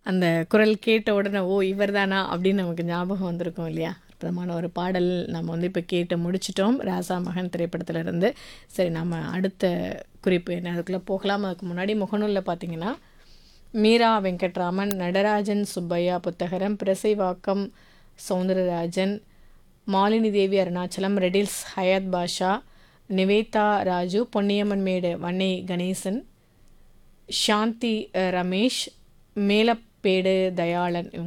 அந்த குரல் கேட்ட உடனே ஓ இவர் தானா அப்படின்னு நமக்கு ஞாபகம் வந்திருக்கும் இல்லையா அற்புதமான ஒரு பாடல் நம்ம வந்து இப்போ கேட்டு முடிச்சிட்டோம் ராசா மகன் திரைப்படத்துல இருந்து சரி நம்ம அடுத்த குறிப்பு என்ன அதுக்குள்ளே போகலாம் அதுக்கு முன்னாடி முகநூலில் பார்த்தீங்கன்னா மீரா வெங்கட்ராமன் நடராஜன் சுப்பையா புத்தகரம் பிரசைவாக்கம் சௌந்தரராஜன் மாலினி தேவி அருணாச்சலம் ரெடில்ஸ் ஹயாத் பாஷா நிவேதா ராஜு பொன்னியம்மன் மேடு வன்னை கணேசன் சாந்தி அஹ், ரமேஷ் மேலப்பேடு தயாளன் இவங்க